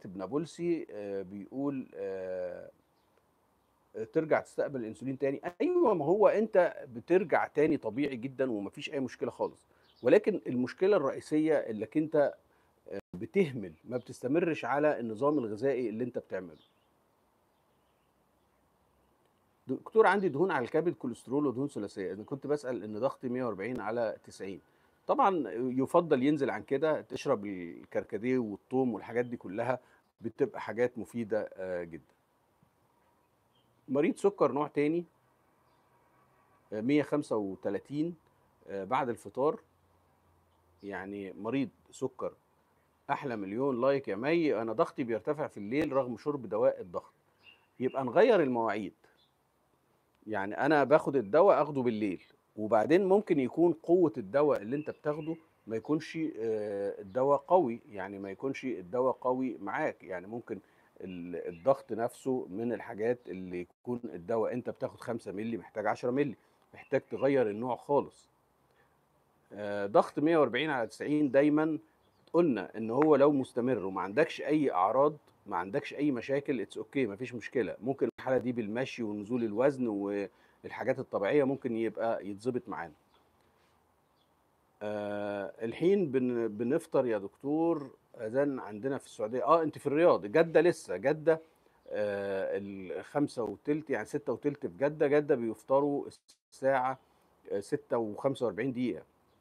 كاتب نابلسي آه، بيقول آه، ترجع تستقبل الانسولين تاني ايوه ما هو انت بترجع تاني طبيعي جدا ومفيش اي مشكله خالص ولكن المشكله الرئيسيه انك انت آه، بتهمل ما بتستمرش على النظام الغذائي اللي انت بتعمله دكتور عندي دهون على الكبد كوليسترول ودهون ثلاثيه انا كنت بسال ان ضغطي 140 على 90 طبعا يفضل ينزل عن كده تشرب الكركديه والثوم والحاجات دي كلها بتبقى حاجات مفيده آه، جدا مريض سكر نوع تاني آه، 135 آه، بعد الفطار يعني مريض سكر احلى مليون لايك يا مي انا ضغطي بيرتفع في الليل رغم شرب دواء الضغط يبقى نغير المواعيد يعني انا باخد الدواء اخده بالليل وبعدين ممكن يكون قوة الدواء اللي انت بتاخده ما يكونش آه، الدواء قوي يعني ما يكونش الدواء قوي معاك يعني ممكن ال- الضغط نفسه من الحاجات اللي يكون الدواء انت بتاخد 5 مللي محتاج 10 مللي محتاج تغير النوع خالص آه، ضغط 140 على 90 دايما قلنا ان هو لو مستمر وما عندكش اي اعراض ما عندكش اي مشاكل اتس اوكي مفيش مشكله ممكن الحاله دي بالمشي ونزول الوزن والحاجات الطبيعيه ممكن يبقى يتظبط معانا آه الحين بن بنفطر يا دكتور اذان عندنا في السعوديه اه انت في الرياض جده لسه جده آه الخمسة وتلت يعني ستة وتلت في جدة جدة بيفطروا الساعة آه، ستة وخمسة وأربعين دقيقة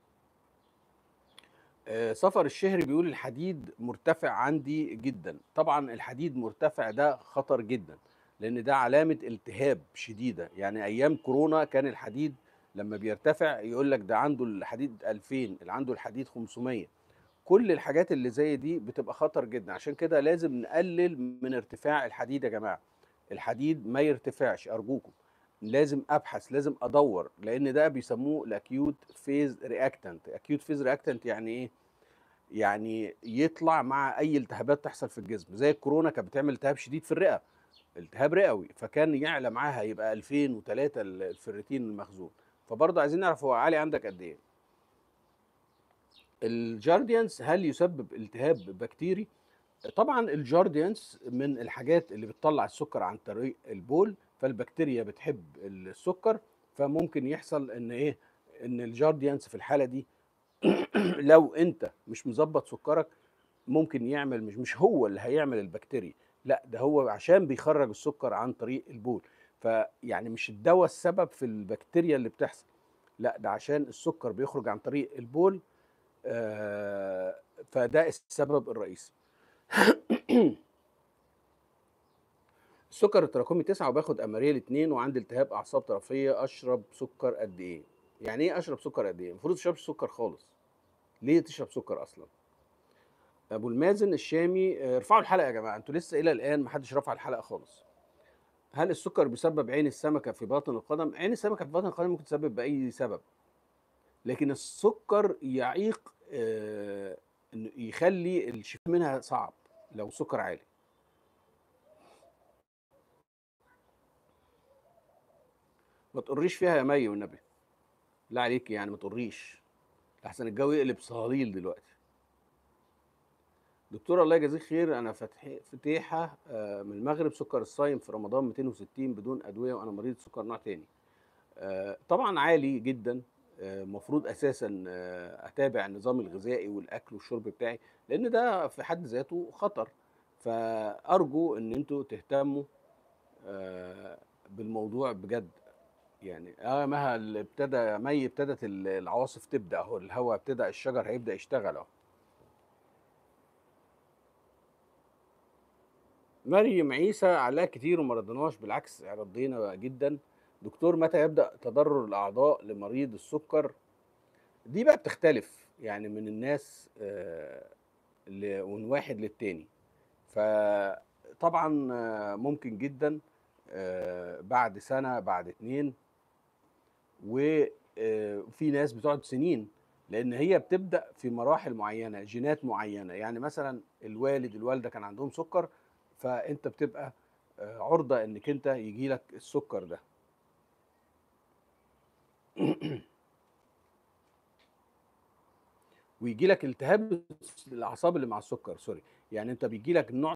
آه، سفر الشهري بيقول الحديد مرتفع عندي جدا طبعا الحديد مرتفع ده خطر جدا لان ده علامه التهاب شديده يعني ايام كورونا كان الحديد لما بيرتفع يقول لك ده عنده الحديد 2000 اللي عنده الحديد 500 كل الحاجات اللي زي دي بتبقى خطر جدا عشان كده لازم نقلل من ارتفاع الحديد يا جماعه الحديد ما يرتفعش ارجوكم لازم ابحث لازم ادور لان ده بيسموه الاكيوت فيز رياكتنت اكيوت فيز رياكتنت يعني ايه يعني يطلع مع اي التهابات تحصل في الجسم زي الكورونا كانت بتعمل التهاب شديد في الرئه التهاب رئوي فكان يعلى معاها يبقى 2003 الفريتين المخزون فبرضه عايزين نعرف هو عالي عندك قد ايه الجارديانس هل يسبب التهاب بكتيري طبعا الجارديانس من الحاجات اللي بتطلع السكر عن طريق البول فالبكتيريا بتحب السكر فممكن يحصل ان ايه ان الجارديانس في الحاله دي لو انت مش مظبط سكرك ممكن يعمل مش مش هو اللي هيعمل البكتيريا لا ده هو عشان بيخرج السكر عن طريق البول فيعني مش الدواء السبب في البكتيريا اللي بتحصل لا ده عشان السكر بيخرج عن طريق البول آه، فده السبب الرئيسي السكر التراكمي تسعة وباخد اماريل اتنين وعندي التهاب اعصاب طرفيه اشرب سكر قد ايه يعني ايه اشرب سكر قد ايه المفروض ما تشربش سكر خالص ليه تشرب سكر اصلا ابو المازن الشامي آه، ارفعوا الحلقه يا جماعه انتوا لسه الى الان ما حدش رفع الحلقه خالص هل السكر بيسبب عين السمكه في باطن القدم عين السمكه في باطن القدم ممكن تسبب باي سبب لكن السكر يعيق آه، إنه يخلي الشفاء منها صعب لو سكر عالي ما تقريش فيها يا مي والنبي لا عليك يعني ما تقريش احسن الجو يقلب صهاليل دلوقتي دكتور الله يجازيك خير انا فتح فتيحه آه، من المغرب سكر الصايم في رمضان 260 بدون ادويه وانا مريض سكر نوع تاني آه، طبعا عالي جدا المفروض اساسا آه، اتابع النظام الغذائي والاكل والشرب بتاعي لان ده في حد ذاته خطر فارجو ان انتوا تهتموا آه، بالموضوع بجد يعني اه مها اللي ابتدى مي ابتدت ال- العواصف تبدا اهو الهواء ابتدى الشجر هيبدا يشتغل اهو مريم عيسى علاء كتير وما رضيناش بالعكس رضينا جدا دكتور متى يبدا تضرر الاعضاء لمريض السكر دي بقى بتختلف يعني من الناس آه، ل- من واحد للتاني فطبعا آه، ممكن جدا آه، بعد سنه بعد اتنين وفي ناس بتقعد سنين لان هي بتبدا في مراحل معينه جينات معينه يعني مثلا الوالد الوالده كان عندهم سكر فانت بتبقى آه، عرضه انك انت يجي لك السكر ده ويجي لك التهاب الاعصاب اللي مع السكر سوري يعني انت بيجي لك نوع